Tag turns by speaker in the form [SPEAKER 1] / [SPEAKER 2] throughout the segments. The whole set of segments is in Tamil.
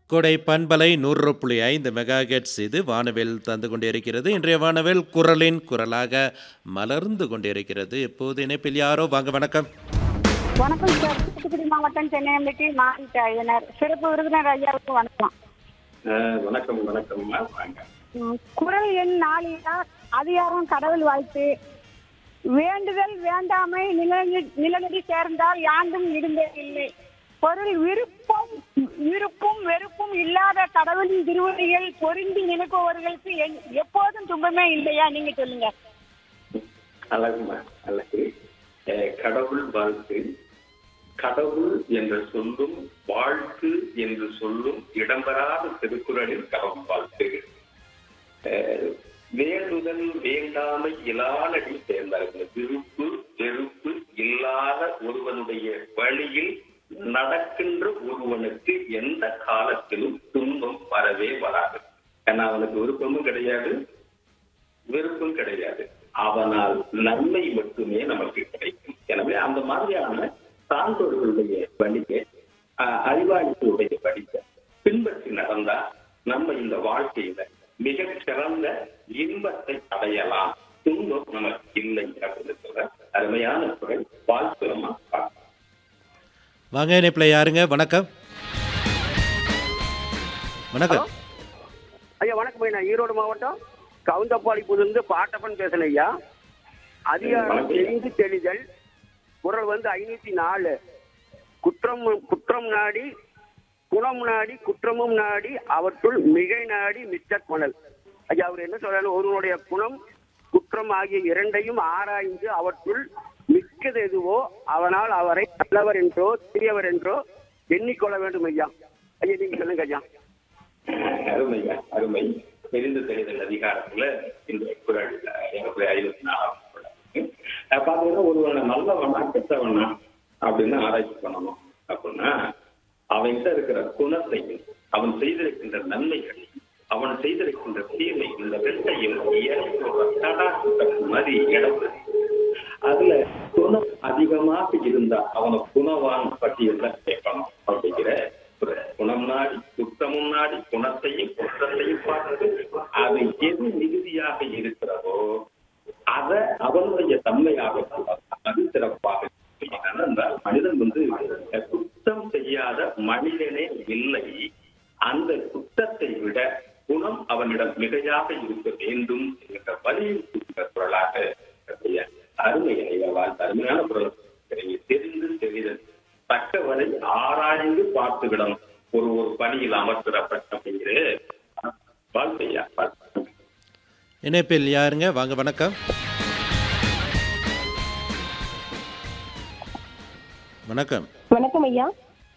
[SPEAKER 1] கொடை பண்பலை நூறு புள்ளி ஐந்து மெகா ஹெர்ட்ஸ் இது வானவில் தந்து கொண்டிருக்கிறது இன்றைய வானவில் குரலின் குரலாக மலர்ந்து கொண்டிருக்கிறது இப்போது இணைப்பில் யாரோ வாங்க வணக்கம்
[SPEAKER 2] வணக்கம் சார் தூத்துக்குடி மாவட்டம் சென்னையம்பட்டி மாவட்ட ஐயனர் சிறப்பு விருந்தினர் ஐயாவுக்கு வணக்கம்
[SPEAKER 3] அஹ் வணக்கம் வணக்கம்மா வாங்க
[SPEAKER 2] ம், குரல் எண் நாளிலா அதிகாரம் கடவுள் வாழ்த்து வேண்டுதல் வேண்டாமை நிலநடி நிலநடி சேர்ந்தால் யாண்டும் இடும்பே இல்லை பொருள் விருப்பம் விருப்பும் வெறுப்பும் இல்லாத கடவுளின் திருவடிகள் பொருந்தி நினைப்பவர்களுக்கு என்- எப்போதும் துன்பமே இல்லையா நீங்க சொல்லுங்க
[SPEAKER 3] அழகுமா அழகு அஹ் கடவுள் வாழ்த்து கடவுள் என்று சொல்லும் வாழ்த்து என்று சொல்லும் இடம்பெறாத திருக்குறளில் கடவுள் வாழ்த்து அஹ் வேண்டுதல் வேண்டாமை இலானடி சேர்ந்தார்கள் விருப்பு வெறுப்பு இல்லாத ஒருவனுடைய வழியில் நடக்கின்ற ஒருவனுக்கு எந்த காலத்திலும் துன்பம் வரவே வராது ஏன்னா அவனுக்கு விருப்பமும் கிடையாது விருப்பம் கிடையாது அவனால் நன்மை மட்டுமே நமக்கு கிடைக்கும் எனவே அந்த மாதிரியான சான்றோர்களுடைய வழியை ஆஹ், அறிவாளிகளுடைய வழியை பின்பற்றி நடந்தா நம்ம இந்த வாழ்க்கையில மிக சிறந்த இன்பத்தை அடையலாம் துன்பம் நமக்கு இல்லை அப்படின்னு சொல்ற அருமையான குரல் வாழ்த்துறமா
[SPEAKER 1] வாங்க இணைப்பில் யாருங்க வணக்கம் வணக்கம்
[SPEAKER 4] ஐயா வணக்கம் ஐயா நான் ஈரோடு மாவட்டம் கவுந்தப்பாடிப்புலிருந்து பாட்டப்பன் பேசுறேன் ஐயா அதிகாரம்
[SPEAKER 3] வணக்கம்.
[SPEAKER 4] தெரிந்து தெளிதல் குரல் வந்து ஐநூத்தி நாலு குற்றம் குற்றம் நாடி குணம் நாடி குற்றமும் நாடி அவற்றுள் மிகை நாடி மிச்சக் கொணல் ஐயா அவர் என்ன சொல்றாரு ஒருவனுடைய குணம் குற்றம் ஆகிய இரண்டையும் ஆராய்ந்து அவற்றுள் மிக்கது எதுவோ அவனால் அவரை நல்லவர் என்றோ தீயவர் என்றோ எண்ணிக்கொள்ள வேண்டும் ஐயா ஐயா நீங்க சொல்லுங்க ஐயா
[SPEAKER 3] அருமை அருமை தெரிந்து தெரிதல் அதிகாரத்துல இந்த குரல் எனக்கு ஐநூத்தி நாலாம் குரல். அஹ் பாத்தீங்கன்னா ஒருவனை நல்லவனா கெட்டவனா அப்படின்னு ஆராய்ச்சி பண்ணணும் அப்படின்னா அவன்கிட்ட இருக்கிற குணத்தையும் அவன் செய்திருக்கின்ற நன்மைகளையும் அவன் செய்திருக்கின்ற தீமை இந்த ரெண்டையும் இயற்கையோட தடாகத்துக்கு மாதிரி இடம்பெறும் அதுல குணம் அதிகமாக இருந்தா அவனை குணவான் பட்டியல கேட்கணும் அப்படிங்கிற ஒரு குணம் நாடி குற்றமும் நாடி குணத்தையும் குற்றத்தையும் பார்த்து அது எது மிகுதியாக இருக்கிறதோ அத அவனுடைய தன்மையாக கொள்வது. அது சிறப்பாக இருக்கும். ஏனென்றால் மனிதன் வந்து குற்றம் செய்யாத மனிதனே இல்லை அந்த குற்றத்தை விட குணம் அவனிடம் மிகையாக இருக்க வேண்டும் என்கிற வலியுறுத்துகிற குரலாக இருக்கக்கூடிய அருமை ஐயாவால் அருமையான குரல் இதை தெரிந்து தெரிதல் தக்கவரை ஆராய்ந்து பார்த்துவிடணும் ஒரு ஒரு பணியில் அமர்த்துறப்பட்ட அப்படிங்கிற வாழ்க்கையா வாழ்க்கை.
[SPEAKER 1] இணைப்பில் யாருங்க வாங்க வணக்கம் வணக்கம்
[SPEAKER 5] வணக்கம் ஐயா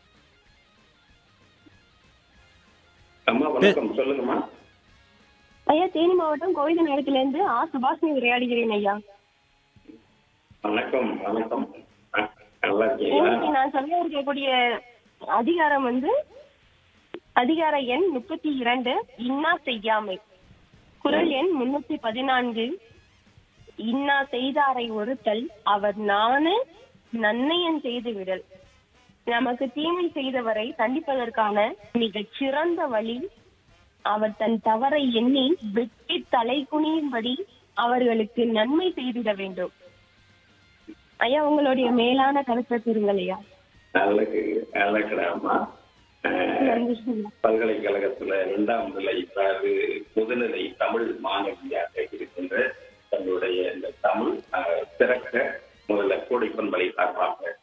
[SPEAKER 3] அம்மா வணக்கம் சொல்லுங்கம்மா
[SPEAKER 5] ஐயா தேனி மாவட்டம் கோவிந்த நேரத்துல இருந்து ஆ சுபாஷினி உரையாடுகிறேன் ஐயா
[SPEAKER 3] வணக்கம் வணக்கம் அஹ், நல்லா இருக்கீங்களா
[SPEAKER 5] இன்னைக்கு நான் சொல்ல இருக்கக்கூடிய அதிகாரம் வந்து அதிகார எண் முப்பத்தி இரண்டு இன்னா செய்யாமை குரல் எண் முன்னூத்தி பதினான்கு இன்னா செய்தாரை ஒருத்தல் அவர் நானு நன்னயம் செய்து விடல் நமக்கு தீமை செய்தவரை தண்டிப்பதற்கான மிகச் சிறந்த வழி அவர் தன் தவறை எண்ணி வெட்டி தலை குனியும்படி அவர்களுக்கு நன்மை செய்திட வேண்டும் ஐயா உங்களுடைய மேலான கருத்தை கூறுங்கள் ஐயா
[SPEAKER 3] அழகு அழகுடாமா அஹ்,
[SPEAKER 5] நன்றி
[SPEAKER 3] பல்கலைக்கழகத்துல இரண்டாம் நிலை அதாவது முதுநிலை தமிழ் மாணவியாக இருக்கின்ற தன்னுடைய இந்த தமிழ் அஹ், சிறக்க முதல்ல கோடைப்பண்பலை சார்பாக